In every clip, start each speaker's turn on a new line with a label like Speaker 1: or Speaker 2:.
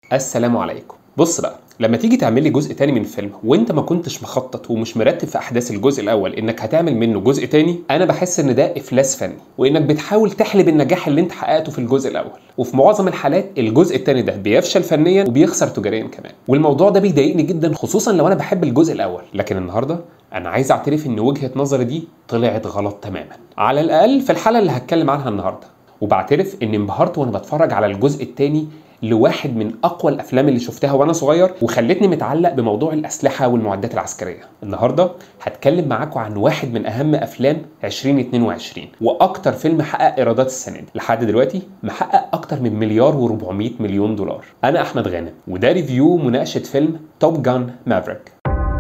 Speaker 1: السلام عليكم بص بقى لما تيجي تعمل لي جزء تاني من فيلم وانت ما كنتش مخطط ومش مرتب في احداث الجزء الاول انك هتعمل منه جزء تاني انا بحس ان ده افلاس فني وانك بتحاول تحلب النجاح اللي انت حققته في الجزء الاول وفي معظم الحالات الجزء التاني ده بيفشل فنيا وبيخسر تجاريا كمان والموضوع ده بيضايقني جدا خصوصا لو انا بحب الجزء الاول لكن النهارده انا عايز اعترف ان وجهه نظري دي طلعت غلط تماما على الاقل في الحاله اللي هتكلم عنها النهارده وبعترف اني انبهرت وانا بتفرج على الجزء الثاني لواحد من اقوى الافلام اللي شفتها وانا صغير وخلتني متعلق بموضوع الاسلحه والمعدات العسكريه النهارده هتكلم معاكم عن واحد من اهم افلام 2022 واكتر فيلم حقق ايرادات السنه دي لحد دلوقتي محقق اكتر من مليار و400 مليون دولار انا احمد غانم وده ريفيو مناقشه فيلم توب جان مافريك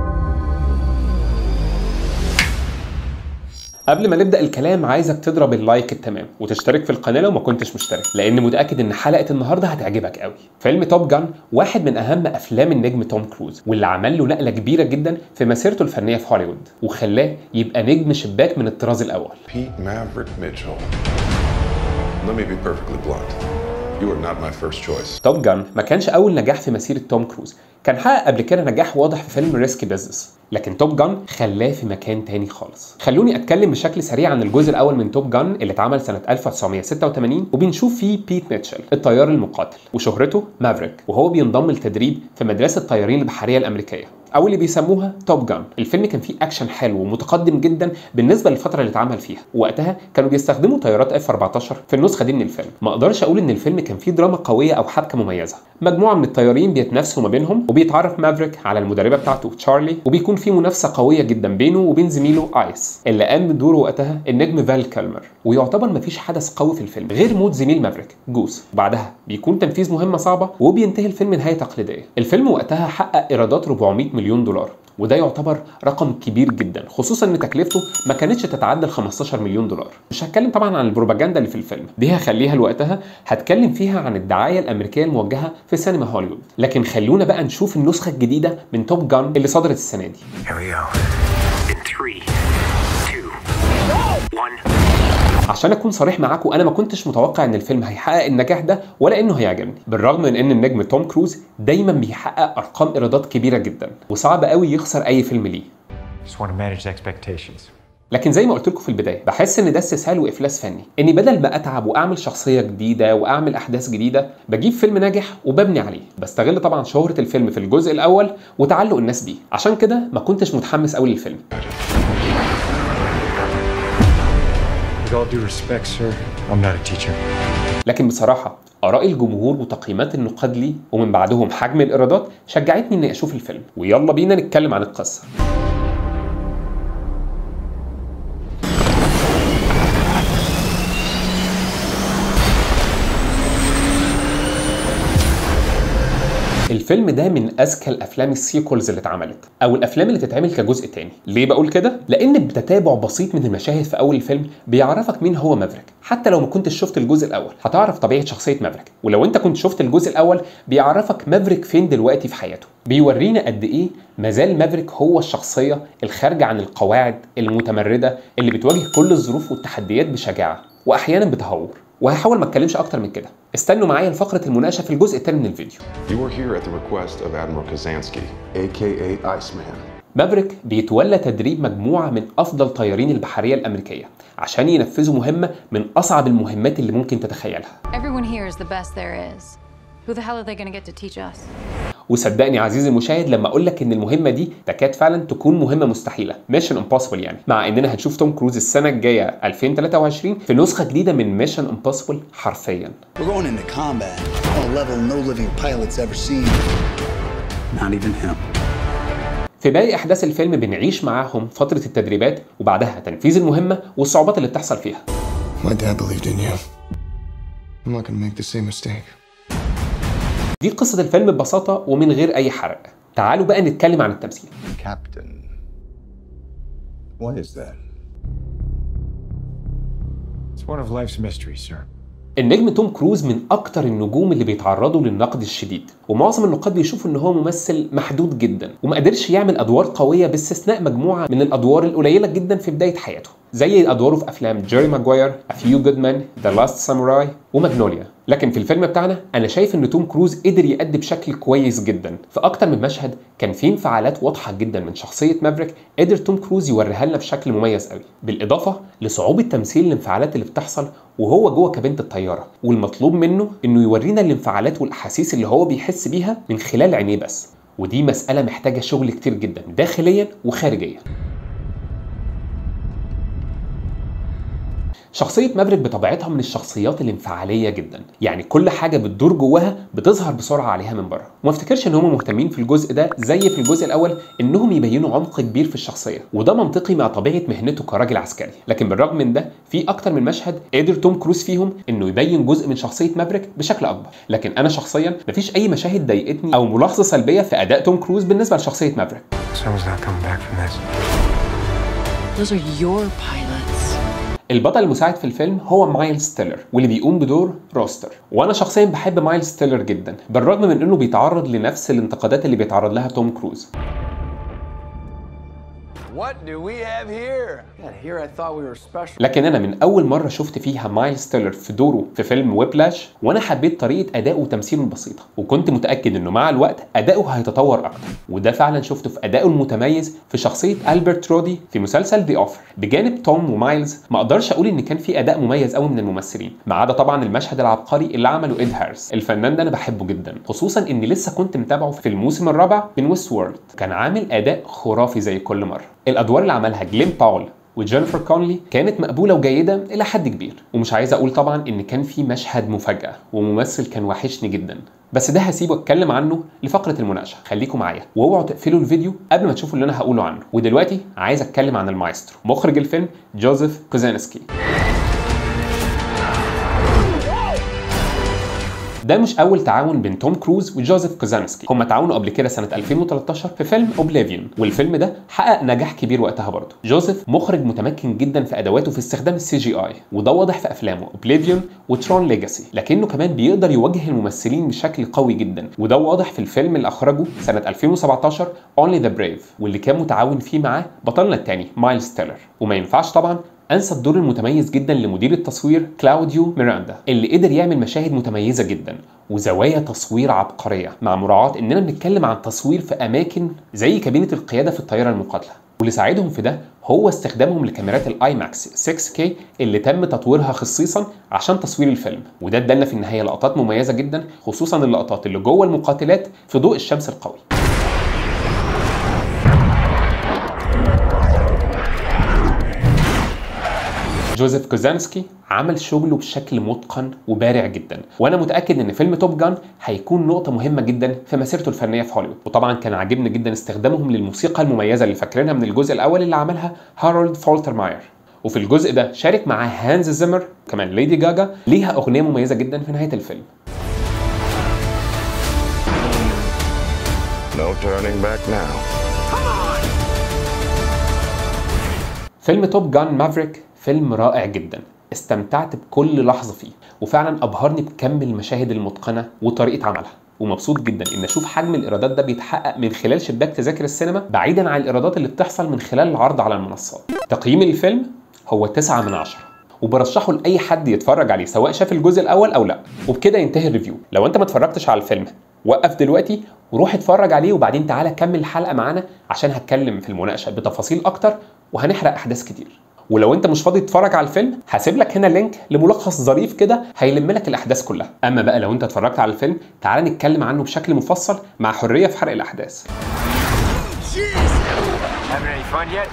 Speaker 1: قبل ما نبدا الكلام عايزك تضرب اللايك التمام وتشترك في القناه لو ما كنتش مشترك لان متاكد ان حلقه النهارده هتعجبك قوي فيلم توب جان واحد من اهم افلام النجم توم كروز واللي عمل له نقله كبيره جدا في مسيرته الفنيه في هوليوود وخلاه يبقى نجم شباك من الطراز الاول
Speaker 2: Pete Maverick Mitchell. Let me be perfectly blunt. You are not my first choice.
Speaker 1: توب جان ما كانش اول نجاح في مسيره توم كروز كان حقق قبل كده نجاح واضح في فيلم ريسكي بزنس لكن توب جان خلاه في مكان تاني خالص خلوني اتكلم بشكل سريع عن الجزء الاول من توب جان اللي اتعمل سنه 1986 وبنشوف فيه بيت ميتشل الطيار المقاتل وشهرته مافريك وهو بينضم للتدريب في مدرسه الطيارين البحريه الامريكيه او اللي بيسموها توب جان الفيلم كان فيه اكشن حلو ومتقدم جدا بالنسبه للفتره اللي اتعمل فيها وقتها كانوا بيستخدموا طيارات اف 14 في النسخه دي من الفيلم ما اقدرش اقول ان الفيلم كان فيه دراما قويه او حبكه مميزه مجموعه من الطيارين بيتنافسوا ما بينهم وبيتعرف مافريك على المدربه بتاعته تشارلي وبيكون في منافسه قويه جدا بينه وبين زميله ايس اللي قام بدوره وقتها النجم فال كالمر ويعتبر مفيش حدث قوي في الفيلم غير موت زميل مافريك جوس وبعدها بيكون تنفيذ مهمه صعبه وبينتهي الفيلم نهايه تقليديه الفيلم وقتها حقق ايرادات 400 مليون دولار وده يعتبر رقم كبير جدا خصوصا ان تكلفته ما كانتش تتعدى ال 15 مليون دولار مش هتكلم طبعا عن البروباجندا اللي في الفيلم دي هخليها لوقتها هتكلم فيها عن الدعايه الامريكيه الموجهه في سينما هوليوود لكن خلونا بقى نشوف النسخه الجديده من توب جان اللي صدرت السنه دي
Speaker 3: Here we go. In three, two, one.
Speaker 1: عشان اكون صريح معاكم انا ما كنتش متوقع ان الفيلم هيحقق النجاح ده ولا انه هيعجبني بالرغم من ان النجم توم كروز دايما بيحقق ارقام ايرادات كبيره جدا وصعب قوي يخسر اي فيلم ليه
Speaker 4: Just want to manage expectations.
Speaker 1: لكن زي ما قلت لكم في البدايه بحس ان ده استسهال وافلاس فني اني بدل ما اتعب واعمل شخصيه جديده واعمل احداث جديده بجيب فيلم ناجح وببني عليه بستغل طبعا شهره الفيلم في الجزء الاول وتعلق الناس بيه عشان كده ما كنتش متحمس قوي للفيلم
Speaker 4: With all due respect, sir, I'm not a teacher.
Speaker 1: لكن بصراحه اراء الجمهور وتقييمات النقاد ليه ومن بعدهم حجم الايرادات شجعتني اني اشوف الفيلم ويلا بينا نتكلم عن القصه الفيلم ده من اذكى الافلام السيكولز اللي اتعملت او الافلام اللي تتعمل كجزء تاني ليه بقول كده لان بتتابع بسيط من المشاهد في اول الفيلم بيعرفك مين هو مافريك حتى لو ما كنتش شفت الجزء الاول هتعرف طبيعه شخصيه مافريك ولو انت كنت شفت الجزء الاول بيعرفك مافريك فين دلوقتي في حياته بيورينا قد ايه مازال مافريك هو الشخصيه الخارجه عن القواعد المتمرده اللي بتواجه كل الظروف والتحديات بشجاعه واحيانا بتهور وهحاول ما اتكلمش اكتر من كده استنوا معايا لفقره المناقشه في الجزء الثاني من الفيديو
Speaker 2: You are here at the request of Admiral Kazansky, aka Iceman.
Speaker 1: مافريك بيتولى تدريب مجموعة من أفضل طيارين البحرية الأمريكية عشان ينفذوا مهمة من أصعب المهمات اللي ممكن تتخيلها
Speaker 5: Everyone here is the best there is. Who the hell are they gonna get to teach us?
Speaker 1: وصدقني عزيزي المشاهد لما اقول لك ان المهمه دي تكاد فعلا تكون مهمه مستحيله ميشن امبوسيبل يعني مع اننا هنشوف توم كروز السنه الجايه 2023 في نسخه جديده من ميشن امبوسيبل حرفيا
Speaker 6: We're going into combat on a level no living pilot's ever seen. Not even him.
Speaker 1: في باقي احداث الفيلم بنعيش معاهم فتره التدريبات وبعدها تنفيذ المهمه والصعوبات اللي بتحصل فيها
Speaker 7: My dad believed in you. I'm not gonna make the same mistake.
Speaker 1: دي قصه الفيلم ببساطه ومن غير اي حرق تعالوا بقى نتكلم عن التمثيل
Speaker 8: Captain. What is that?
Speaker 4: It's one of life's mysteries, sir.
Speaker 1: النجم توم كروز من اكتر النجوم اللي بيتعرضوا للنقد الشديد ومعظم النقاد بيشوفوا ان هو ممثل محدود جدا وما قدرش يعمل ادوار قويه باستثناء مجموعه من الادوار القليله جدا في بدايه حياته زي ادواره في افلام جيري ماجواير A Few Good Men The Last Samurai وماجنوليا لكن في الفيلم بتاعنا انا شايف ان توم كروز قدر يأدي بشكل كويس جدا في اكتر من مشهد كان فيه انفعالات واضحه جدا من شخصيه مافريك قدر توم كروز يوريها لنا بشكل مميز قوي بالاضافه لصعوبه تمثيل الانفعالات اللي بتحصل وهو جوه كابينه الطياره والمطلوب منه انه يورينا الانفعالات والاحاسيس اللي هو بيحس بيها من خلال عينيه بس ودي مساله محتاجه شغل كتير جدا داخليا وخارجيا شخصية مافريك بطبيعتها من الشخصيات الانفعالية جدا، يعني كل حاجة بتدور جواها بتظهر بسرعة عليها من بره، وما افتكرش ان هم مهتمين في الجزء ده زي في الجزء الأول انهم يبينوا عمق كبير في الشخصية، وده منطقي مع طبيعة مهنته كراجل عسكري، لكن بالرغم من ده في أكتر من مشهد قدر توم كروز فيهم انه يبين جزء من شخصية مافريك بشكل أكبر، لكن أنا شخصيا مفيش أي مشاهد ضايقتني أو ملاحظة سلبية في أداء توم كروز بالنسبة لشخصية مافريك.
Speaker 4: Someone's not coming back from this.
Speaker 8: Those are your pilots.
Speaker 1: البطل المساعد في الفيلم هو مايلز تيلر واللي بيقوم بدور روستر وانا شخصيا بحب مايلز تيلر جدا بالرغم من انه بيتعرض لنفس الانتقادات اللي بيتعرض لها توم كروز
Speaker 9: What do we have here? Yeah, here I thought we were special.
Speaker 1: لكن انا من اول مره شفت فيها مايلز تيلر في دوره في فيلم ويبلاش وانا حبيت طريقه ادائه وتمثيله البسيطه وكنت متاكد انه مع الوقت اداؤه هيتطور اكتر وده فعلا شفته في ادائه المتميز في شخصيه البرت رودي في مسلسل ذا اوفر بجانب توم ومايلز ما اقدرش اقول ان كان في اداء مميز قوي من الممثلين ما عدا طبعا المشهد العبقري اللي عمله ايد هارس الفنان ده انا بحبه جدا خصوصا اني لسه كنت متابعه في الموسم الرابع من ويست وورلد كان عامل اداء خرافي زي كل مره الادوار اللي عملها جلين باول وجينيفر كونلي كانت مقبوله وجيده الى حد كبير ومش عايز اقول طبعا ان كان في مشهد مفاجاه وممثل كان وحشني جدا بس ده هسيبه اتكلم عنه لفقره المناقشه خليكم معايا واوعوا تقفلوا الفيديو قبل ما تشوفوا اللي انا هقوله عنه ودلوقتي عايز اتكلم عن المايسترو مخرج الفيلم جوزيف كوزانسكي ده مش اول تعاون بين توم كروز وجوزيف كوزانسكي هم تعاونوا قبل كده سنه 2013 في فيلم اوبليفيون والفيلم ده حقق نجاح كبير وقتها برضه جوزيف مخرج متمكن جدا في ادواته في استخدام السي جي اي وده واضح في افلامه اوبليفيون وترون ليجاسي لكنه كمان بيقدر يوجه الممثلين بشكل قوي جدا وده واضح في الفيلم اللي اخرجه سنه 2017 Only the Brave واللي كان متعاون فيه معاه بطلنا الثاني مايلز تيلر وما ينفعش طبعا انسى الدور المتميز جدا لمدير التصوير كلاوديو ميراندا اللي قدر يعمل مشاهد متميزه جدا وزوايا تصوير عبقريه مع مراعاه اننا بنتكلم عن تصوير في اماكن زي كابينه القياده في الطياره المقاتله واللي ساعدهم في ده هو استخدامهم لكاميرات الاي ماكس 6K اللي تم تطويرها خصيصا عشان تصوير الفيلم وده ادالنا في النهايه لقطات مميزه جدا خصوصا اللقطات اللي جوه المقاتلات في ضوء الشمس القوي جوزيف كوزانسكي عمل شغله بشكل متقن وبارع جدا وانا متاكد ان فيلم توب جان هيكون نقطه مهمه جدا في مسيرته الفنيه في هوليوود وطبعا كان عاجبني جدا استخدامهم للموسيقى المميزه اللي فاكرينها من الجزء الاول اللي عملها هارولد فولتر ماير وفي الجزء ده شارك معاه هانز زيمر كمان ليدي جاجا ليها اغنيه مميزه جدا في نهايه الفيلم
Speaker 2: No turning back now.
Speaker 1: فيلم توب جان مافريك فيلم رائع جدا استمتعت بكل لحظه فيه وفعلا ابهرني بكم المشاهد المتقنه وطريقه عملها ومبسوط جدا ان اشوف حجم الايرادات ده بيتحقق من خلال شباك تذاكر السينما بعيدا عن الايرادات اللي بتحصل من خلال العرض على المنصات تقييم الفيلم هو 9 من 10 وبرشحه لاي حد يتفرج عليه سواء شاف الجزء الاول او لا وبكده ينتهي الريفيو لو انت ما اتفرجتش على الفيلم وقف دلوقتي وروح اتفرج عليه وبعدين تعالى كمل الحلقه معانا عشان هتكلم في المناقشه بتفاصيل اكتر وهنحرق احداث كتير ولو انت مش فاضي تتفرج على الفيلم هسيب لك هنا لينك لملخص ظريف كده هيلم لك الاحداث كلها اما بقى لو انت اتفرجت على الفيلم تعال نتكلم عنه بشكل مفصل مع حريه في حرق الاحداث
Speaker 3: Having any fun yet?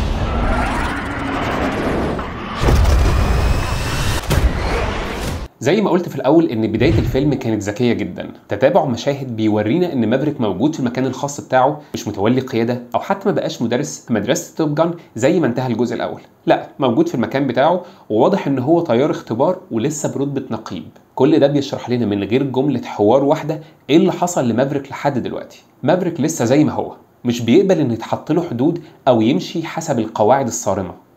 Speaker 1: زي ما قلت في الاول ان بدايه الفيلم كانت ذكيه جدا تتابع مشاهد بيورينا ان مافريك موجود في المكان الخاص بتاعه مش متولي قياده او حتى ما بقاش مدرس في مدرسه توب جان زي ما انتهى الجزء الاول لا موجود في المكان بتاعه وواضح ان هو طيار اختبار ولسه برتبه نقيب كل ده بيشرح لنا من غير جمله حوار واحده ايه اللي حصل لمافريك لحد دلوقتي مافريك لسه زي ما هو مش بيقبل ان يتحط له حدود او يمشي حسب القواعد الصارمه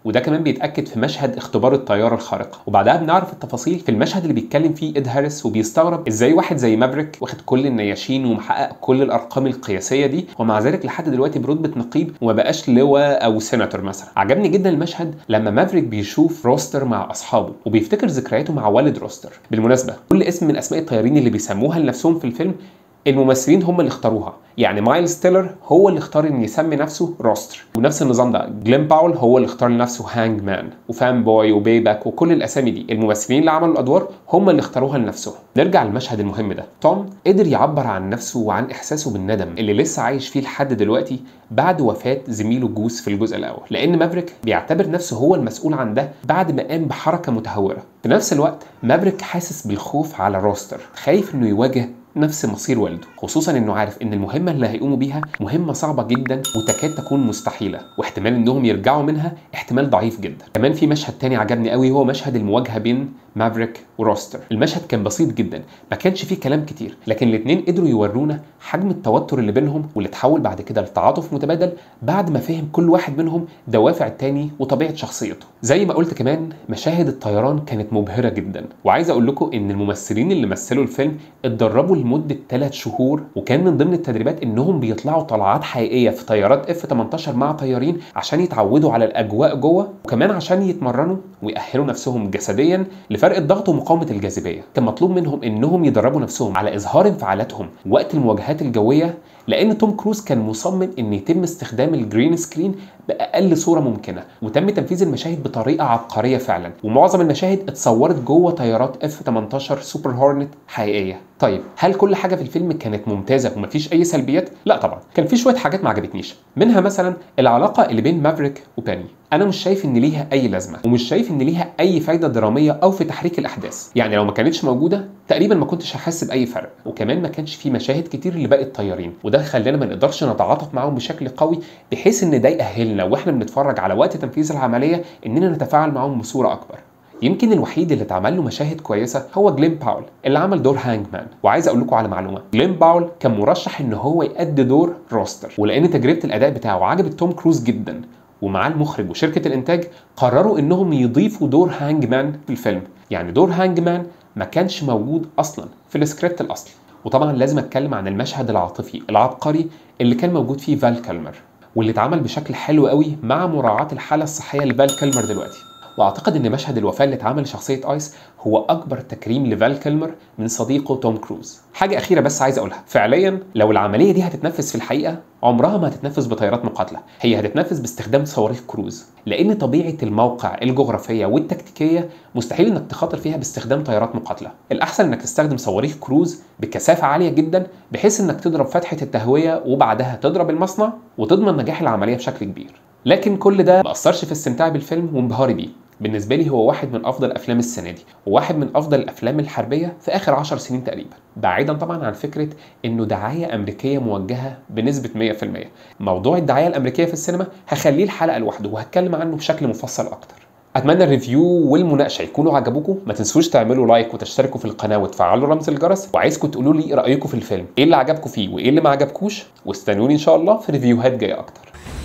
Speaker 1: وده كمان بيتاكد في مشهد اختبار الطياره الخارقه وبعدها بنعرف التفاصيل في المشهد اللي بيتكلم فيه ايد هاريس وبيستغرب ازاي واحد زي مافريك واخد كل النياشين ومحقق كل الارقام القياسيه دي ومع ذلك لحد دلوقتي برتبه نقيب وما بقاش لواء او سيناتور مثلا عجبني جدا المشهد لما مافريك بيشوف روستر مع اصحابه وبيفتكر ذكرياته مع والد روستر بالمناسبه كل اسم من اسماء الطيارين اللي بيسموها لنفسهم في الفيلم الممثلين هم اللي اختاروها يعني مايلز تيلر هو اللي اختار ان يسمي نفسه روستر ونفس النظام ده جلين باول هو اللي اختار لنفسه هانج مان وفان بوي وبيباك وكل الاسامي دي الممثلين اللي عملوا الادوار هم اللي اختاروها لنفسهم نرجع للمشهد المهم ده توم قدر يعبر عن نفسه وعن احساسه بالندم اللي لسه عايش فيه لحد دلوقتي بعد وفاه زميله جوز في الجزء الاول لان مافريك بيعتبر نفسه هو المسؤول عن ده بعد ما قام بحركه متهوره في نفس الوقت مافريك حاسس بالخوف على روستر خايف انه يواجه نفس مصير والده خصوصا انه عارف ان المهمه اللي هيقوموا بيها مهمه صعبه جدا وتكاد تكون مستحيله واحتمال انهم يرجعوا منها احتمال ضعيف جدا كمان في مشهد تاني عجبني قوي هو مشهد المواجهه بين مافريك وروستر المشهد كان بسيط جدا ما كانش فيه كلام كتير لكن الاثنين قدروا يورونا حجم التوتر اللي بينهم واللي اتحول بعد كده لتعاطف متبادل بعد ما فهم كل واحد منهم دوافع التاني وطبيعه شخصيته زي ما قلت كمان مشاهد الطيران كانت مبهره جدا وعايز اقول لكم ان الممثلين اللي مثلوا الفيلم اتدربوا لمده 3 شهور وكان من ضمن التدريبات انهم بيطلعوا طلعات حقيقيه في طيارات اف 18 مع طيارين عشان يتعودوا على الاجواء جوه وكمان عشان يتمرنوا ويأهلوا نفسهم جسديا لفرق الضغط ومقاومه الجاذبيه كان مطلوب منهم انهم يدربوا نفسهم على اظهار انفعالاتهم وقت المواجهات الجويه لان توم كروز كان مصمم ان يتم استخدام الجرين سكرين باقل صوره ممكنه وتم تنفيذ المشاهد بطريقه عبقريه فعلا ومعظم المشاهد اتصورت جوه طيارات اف 18 سوبر هورنت حقيقيه طيب هل كل حاجه في الفيلم كانت ممتازه ومفيش اي سلبيات لا طبعا كان في شويه حاجات ما عجبتنيش منها مثلا العلاقه اللي بين مافريك وباني انا مش شايف ان ليها اي لازمه ومش شايف ان ليها اي فايده دراميه او في تحريك الاحداث يعني لو ما كانتش موجوده تقريبا ما كنتش هحس باي فرق وكمان ما كانش في مشاهد كتير لباقي الطيارين وده خلانا ما نقدرش نتعاطف معاهم بشكل قوي بحيث ان ده يأهلنا واحنا بنتفرج على وقت تنفيذ العمليه اننا نتفاعل معاهم بصوره اكبر يمكن الوحيد اللي اتعمل له مشاهد كويسه هو جلين باول اللي عمل دور هانج مان وعايز اقول لكم على معلومه جلين باول كان مرشح ان هو يأدي دور روستر ولان تجربه الاداء بتاعه عجبت توم كروز جدا ومعاه المخرج وشركه الانتاج قرروا انهم يضيفوا دور هانج مان في الفيلم يعني دور هانج مان ما كانش موجود اصلا في السكريبت الاصلي وطبعا لازم اتكلم عن المشهد العاطفي العبقري اللي كان موجود فيه فال كلمر واللي اتعمل بشكل حلو قوي مع مراعاه الحاله الصحيه لفال كلمر دلوقتي واعتقد ان مشهد الوفاه اللي اتعمل لشخصيه ايس هو اكبر تكريم لفال كيلمر من صديقه توم كروز حاجه اخيره بس عايز اقولها فعليا لو العمليه دي هتتنفذ في الحقيقه عمرها ما هتتنفذ بطيارات مقاتله هي هتتنفذ باستخدام صواريخ كروز لان طبيعه الموقع الجغرافيه والتكتيكيه مستحيل انك تخاطر فيها باستخدام طيارات مقاتله الاحسن انك تستخدم صواريخ كروز بكثافه عاليه جدا بحيث انك تضرب فتحه التهويه وبعدها تضرب المصنع وتضمن نجاح العمليه بشكل كبير لكن كل ده ما اثرش في استمتاعي بالفيلم وانبهاري بيه بالنسبه لي هو واحد من افضل افلام السنه دي وواحد من افضل الافلام الحربيه في اخر 10 سنين تقريبا بعيدا طبعا عن فكره انه دعايه امريكيه موجهه بنسبه 100% موضوع الدعايه الامريكيه في السينما هخليه الحلقه لوحده وهتكلم عنه بشكل مفصل اكتر اتمنى الريفيو والمناقشه يكونوا عجبوكم ما تنسوش تعملوا لايك وتشتركوا في القناه وتفعلوا رمز الجرس وعايزكم تقولوا لي رايكم في الفيلم ايه اللي عجبكم فيه وايه اللي ما عجبكوش واستنوني ان شاء الله في ريفيوهات جايه اكتر